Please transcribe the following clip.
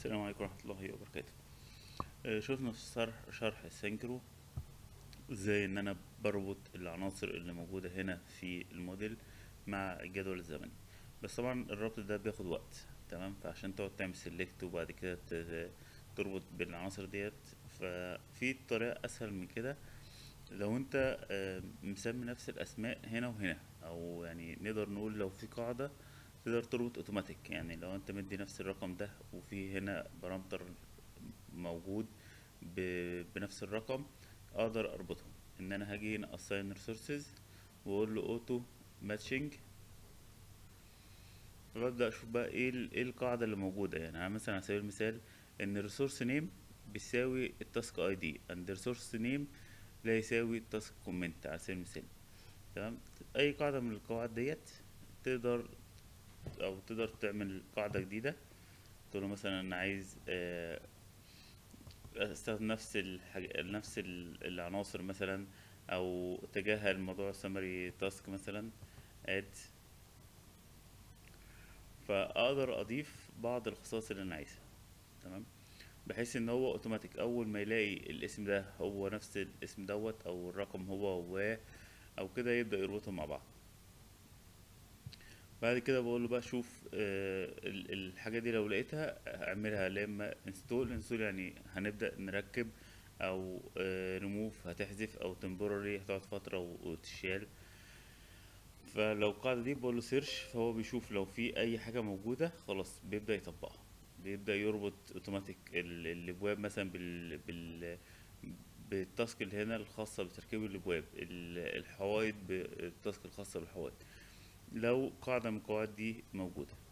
السلام عليكم ورحمة الله وبركاته آه، شفنا في شرح شرح السنكرو ازاي ان انا بربط العناصر اللي موجودة هنا في الموديل مع الجدول الزمني بس طبعا الربط ده بياخد وقت تمام فعشان تقعد تعمل سيلكت وبعد كده ت- تربط بالعناصر ديت ففي طريقة اسهل من كده لو انت آه، مسمي نفس الاسماء هنا وهنا او يعني نقدر نقول لو في قاعدة تقدر تربط اوتوماتيك يعني لو انت مدي نفس الرقم ده وفي هنا بارامتر موجود ب- بنفس الرقم اقدر اربطهم ان انا هاجي هنا assign resources واقول له auto matching وابدا اشوف بقى ايه ال- ايه القاعده اللي موجوده يعني انا مثلا على سبيل المثال ان الريسورس نيم بيساوي التاسك اي دي اند ريسورس نيم لا يساوي التاسك كومنت على سبيل المثال تمام اي قاعده من القواعد ديت تقدر او تقدر تعمل قاعده جديده تقول له مثلا انا عايز آه، استخدم نفس الحاجة نفس ال- العناصر مثلا او تجاهل موضوع سمري تاسك مثلا اد فاقدر اضيف بعض الخصائص اللي انا عايزها تمام بحيث ان هو اوتوماتيك اول ما يلاقي الاسم ده هو نفس الاسم دوت او الرقم هو هو او كده يبدأ يربطهم مع بعض بعد كده بقول له بقى شوف آه، ال- الحاجة دي لو لقيتها اعملها لا اما انستول انستول يعني هنبدأ نركب او ريموف هتحذف او temporary هتقعد فترة و- وتشال فلو القاعدة دي بقول له سيرش فهو بيشوف لو في اي حاجة موجودة خلاص بيبدأ يطبقها بيبدأ يربط اوتوماتيك ال- الابواب مثلا بال بال بالتاسك اللي هنا الخاصة بتركيب الابواب ال- الحوايط بالتاسك الخاصة بالحوايط لو قاعدة من القواعد دي موجودة